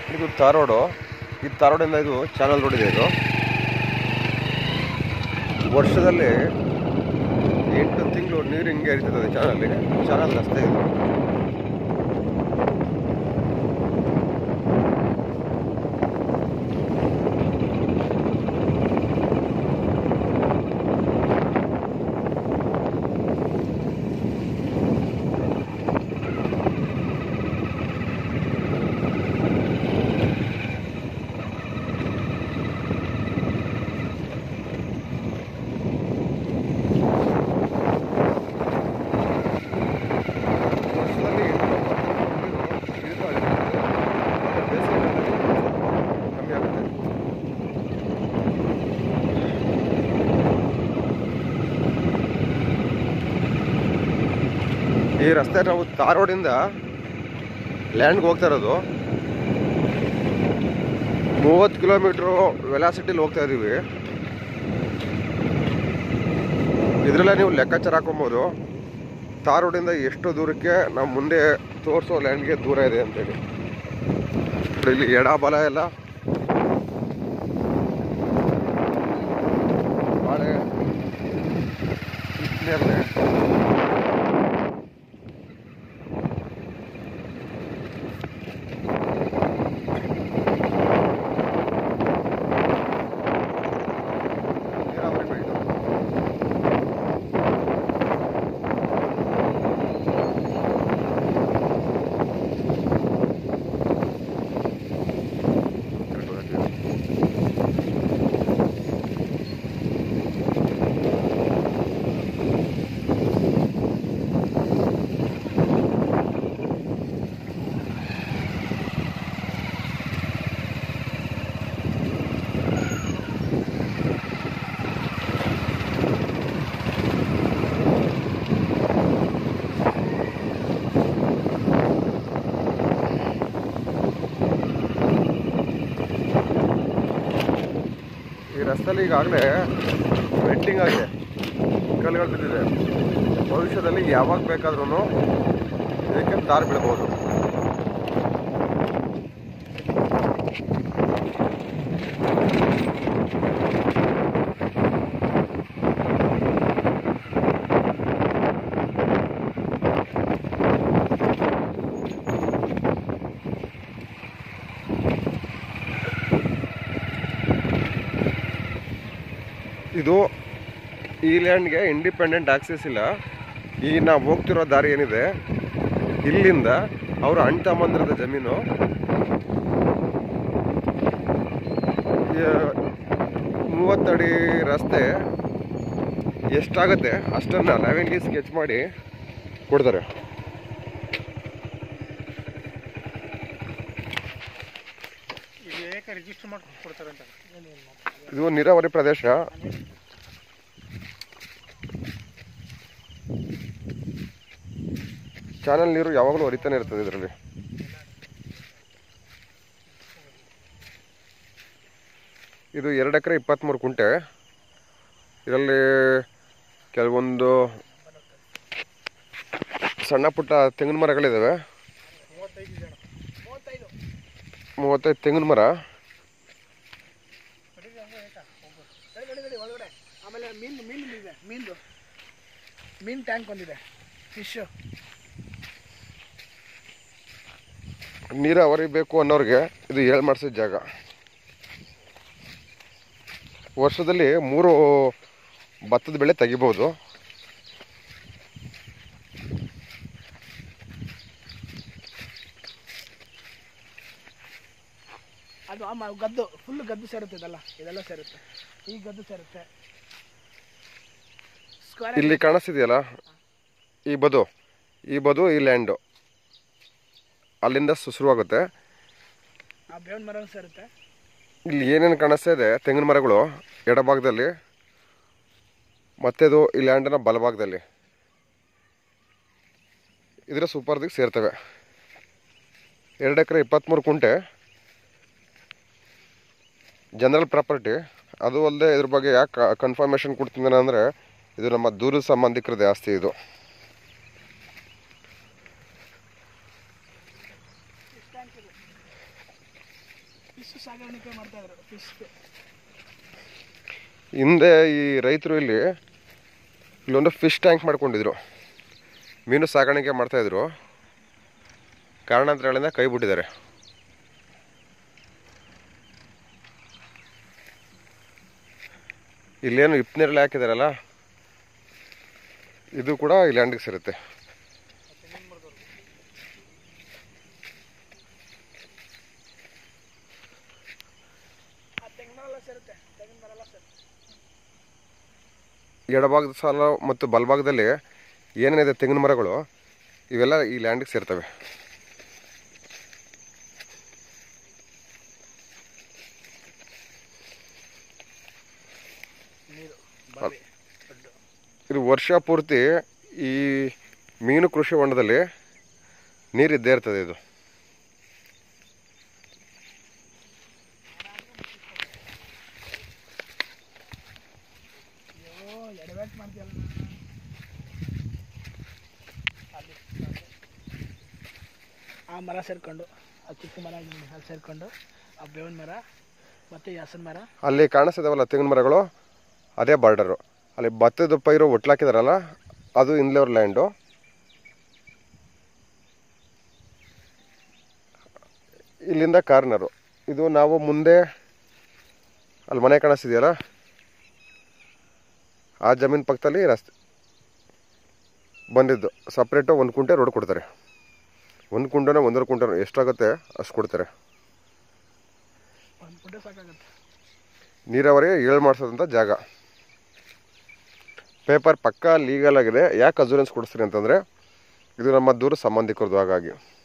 ಇದು ತಾರ್ ರೋಡು ಈ ತಾರ್ ರೋಡಿಂದ ಇದು ಚಾನಲ್ ರೋಡ್ ಇದೆ ಇದು ವರ್ಷದಲ್ಲಿ ಎಂಟು ತಿಂಗಳು ನೀರು ಹಿಂಗೆ ಹರಿತದೆ ಚಾನಲ್ಲಿ ಚಾನಲ್ ರಸ್ತೆ ಇದು ವರ್ಷದಲ್ಲಿ ಎಂಟು ಒಂಬತ್ತು ತಿಂಗಳು ನೀರು ಹರಿತದೆ. ಮತ್ತೆ ಬೇಸಿಗೆಗಾಲದಲ್ಲಿ ಸ್ವಲ್ಪ ಕಮ್ಮಿ ಆಗುತ್ತೆ ಈ ರಸ್ತೆ ನಾವು ತಾರ್ ರೋಡಿಂದ ಲ್ಯಾಂಡ್ಗೆ ಹೋಗ್ತಾ ಇರೋದು ಮೂವತ್ತು ಕಿಲೋಮೀಟ್ರು ವೆಲಾಸಿಟಿಲಿ ಹೋಗ್ತಾ ಇದ್ದೀವಿ ಇದರಲ್ಲೇ ನೀವು ಲೆಕ್ಕಾಚಾರ ಹಾಕೊಬೋದು ತಾರ್ ರೋಡಿಂದ ಎಷ್ಟು ದೂರಕ್ಕೆ ನಾವು ಮುಂದೆ ತೋರಿಸೋ ಲ್ಯಾಂಡ್ಗೆ ದೂರ ಇದೆ ಅಂತೇಳಿ ನೋಡಿ ಇಲ್ಲಿ ಎಡ ಬಲ ಎಲ್ಲ ಬಾಳೆ ನೇರಳೆ ನೀರಾವರಿ ಬೆಳೆ ಈ ರಸ್ತೆಯಲ್ಲಿ ಈಗಾಗಲೇ ವೆಂಟಿಂಗ್ ಆಗಿದೆ ಕಲ್ಲುಗಳು ಬಿದ್ದಿದೆ ಭವಿಷ್ಯದಲ್ಲಿ ಯಾವಾಗ ಬೇಕಾದ್ರೂ ಇದಕ್ಕೆ ತಾರ್ ಬೀಳ್ಬೋದು ಇದು ಈ ಲ್ಯಾಂಡ್ಗೆ ಇಂಡಿಪೆಂಡೆಂಟ್ ಆಕ್ಸೆಸ್ ಇಲ್ಲ ಈ ನಾವು ಹೋಗ್ತಿರೋ ದಾರಿ ಏನಿದೆ ಇಲ್ಲಿಂದ ಅವರು ಅಣ್ಣ ತಮ್ಮಂದಿರದ ಜಮೀನು ಯ- ಮೂವತ್ತಡಿ ರಸ್ತೆ ಎಷ್ಟಾಗುತ್ತೆ ಅಷ್ಟನ್ನು ನಾವಿಲ್ಲಿ ಸ್ಕೆಚ್ ಮಾಡಿ ಕೊಡ್ತಾರೆ ಈಗ ಏಕ ರಿಜಿಸ್ಟರ್ ಮಾಡಿ ಕೊಡ್ತಾರೆ ಅಂತ ಇದು ನೀರಾವರಿ ಪ್ರದೇಶ ಚಾನಲ್ ನೀರು ಯಾವಾಗಲೂ ಹರಿತಾನೆ ಇರ್ತದೆ ಇದರಲ್ಲಿ ಇದು ಎರಡು ಎಕರೆ ಇಪ್ಪತ್ತ್ಮೂರು ಕುಂಟೆ ಇದರಲ್ಲಿ ಕೆಲವೊಂದು ಸಣ್ಣ ಪುಟ್ಟ ತೆಂಗಿನ ಮರಗಳಿದ್ದಾವೆ ಮೂವತ್ತೈದು ಜನ ಮೂವತ್ತೈದು ಮೂವತ್ತೈದು ತೆಂಗಿನ ಮರ ಒಳಗಡೆ ಆಮೇಲೆ ಮೀನು ಮೀನು ಇದೆ ಮೀನ್ದು ಮೀನ್ ಟ್ಯಾಂಕ್ ಒಂದಿದೆ ಫಿಶ್ ನೀರಾವರಿ ಬೇಕು ಅನ್ನೋರಿಗೆ ಇದು ಏಳು ಮಾಡಿಸಿದ ಜಾಗ ವರ್ಷದಲ್ಲಿ ಮೂರು ಭತ್ತದ ಬೆಳೆ ತೆಗಿಬೋದು ಅದು ಆಮ ಗದ್ದು ಫುಲ್ ಗದ್ದು ಸೇರುತ್ತೆ ಇದೆಲ್ಲ ಇದೆಲ್ಲ ಸೇರುತ್ತೆ ಈ ಗದ್ದು ಸೇರುತ್ತೆ ಸ್ಕ್ವೇರ್ ಇಲ್ಲಿ ಕಾಣಿಸ್ತಿದೆಯಲ್ಲ ಈ ಬದು ಈ ಬದು ಈ ಲ್ಯಾಂಡು ಅಲ್ಲಿಂದ ಶು- ಶುರುವಾಗುತ್ತೆ ಆ ಬೇವಿನ ಮರ ಸೇರುತ್ತೆ ಇಲ್ಲಿ ಏನೇನು ಕಾಣಿಸ್ತಾ ಇದೆ ತೆಂಗಿನ ಮರಗಳು ಎಡಭಾಗದಲ್ಲಿ ಮತ್ತೆದು ಈ ಲ್ಯಾಂಡಿನ ಬಲಭಾಗದಲ್ಲಿ ಇದರ ಸೂಪರ್ದಿಗೆ ಸೇರ್ತವೆ ಎರಡು ಎಕರೆ ಇಪ್ಪತ್ತ್ಮೂರು ಕುಂಟೆ ಜನರಲ್ ಪ್ರಾಪರ್ಟಿ ಅದು ಅಲ್ಲದೆ ಇದ್ರ ಬಗ್ಗೆ ಯಾಕೆ ಕನ್ಫರ್ಮೇಷನ್ ಕೊಡ್ತಿದ್ದಾನೆ ಅಂದರೆ ಇದು ನಮ್ಮ ದೂರದ ಸಂಬಂಧಿಕರದ್ದು ಆಸ್ತಿ ಇದು ಫಿಶ್ ಸಾಗಾಣಿಕೆ ಮಾಡ್ತಾ ಇದ್ರು ಫಿಶ್ ಹಿಂದೆ ಈ ರೈತರು ಇಲ್ಲಿ ಇಲ್ಲೊಂದು ಫಿಶ್ ಟ್ಯಾಂಕ್ ಮಾಡ್ಕೊಂಡಿದ್ರು ಮೀನು ಸಾಗಾಣಿಕೆ ಮಾಡ್ತಾಯಿದ್ರು ಕಾರಣಾಂತರಗಳಿಂದ ಕೈ ಬಿಟ್ಟಿದ್ದಾರೆ ಇಲ್ಲೇನು ಇಪ್ಪನೇರಳೆ ಹಾಕಿದಾರಲ್ಲ ಇದು ಕೂಡ ಈ ಲ್ಯಾಂಡಿಗೆ ಸೇರುತ್ತೆ ಆ ತೆಂಗಿನ ಮರ ಎಲ್ಲ ಸೇರುತ್ತೆ ತೆಂಗಿನ ಮರ ಎಲ್ಲ ಸೇರುತ್ತೆ ಎಡಭಾಗದ ಸಾಲ ಮತ್ತು ಬಲಭಾಗದಲ್ಲಿ ಏನೇನಿದೆ ತೆಂಗಿನ ಮರಗಳು ಇವೆಲ್ಲ ಈ ಲ್ಯಾಂಡಿಗೆ ಸೇರ್ತವೆ ನೀರು ಬಾವಿ ದೊಡ್ಡ ಇದು ವರ್ಷ ಪೂರ್ತಿ ಈ ಮೀನು ಕೃಷಿ ಹೊಂಡದಲ್ಲಿ ನೀರಿದ್ದೇ ಇರ್ತದೆ ಇದು ಅಯ್ಯೋ ಎಡವೇಟ್ ಮಾಡ್ತೀಯಲ್ಲ ಅಲ್ಲಿ ಆ ಮರ ಸೇರ್ಕೊಂಡು ಆ ಚಿಕ್ಕ ಮರ ಇದೆ ನೋಡಿ, ಅಲ್ಲಿ ಸೇರ್ಕೊಂಡು ಆ ಬೇವಿನ ಮರ ಮತ್ತು ಈ ಹಸಿನ ಮರ ಅಲ್ಲಿ ಕಾಣಿಸ್ತಿದಾವಲ್ಲ ತೆಂಗಿನ ಮರಗಳು ಅದೇ ಬಾರ್ಡರು ಅಲ್ಲಿ ಭತ್ತದ ಪೈರು ಒಟ್ಲಾಕಿದಾರಲ್ಲ ಅದು ಇನ್ಲೋರ್ ಲ್ಯಾಂಡು ಇಲ್ಲಿಂದ ಕಾರ್ನರು ಇದು ನಾವು ಮುಂದೆ ಅಲ್ಲಿ ಮನೆ ಕಾಣಿಸ್ತಿದೆಯಲ್ಲ ಆ ಜಮೀನು ಪಕ್ಕದಲ್ಲಿ ರಸ್ತೆ ಬಂದಿದ್ದು ಸಪ್ರೇಟು ಒಂದು ಕುಂಟೆ ರೋಡ್ ಕೊಡ್ತಾರೆ ಒಂದು ಕುಂಟೆನೋ ಒಂದೂವರೆ ಕುಂಟೆನೋ ಎಷ್ಟಾಗುತ್ತೆ ಅಷ್ಟು ಕೊಡ್ತಾರೆ ಒಂದು ಗುಡ್ಡೆ ಸಾಕಾಗುತ್ತೆ ನೀರಾವರಿ ಏಳು ಮಾಡಿಸೋದಂಥ ಜಾಗ ಪೇಪರ್ ಪಕ್ಕಾ ಲೀಗಲ್ ಆಗಿದೆ ಯಾಕೆ ಅಜೂರೆನ್ಸ್ ಕೊಡಿಸ್ತೀರಿ ಅಂತಂದರೆ ಇದು ನಮ್ಮ ದೂರ ಸಂಬಂಧಿಕರದು ಹಾಗಾಗಿ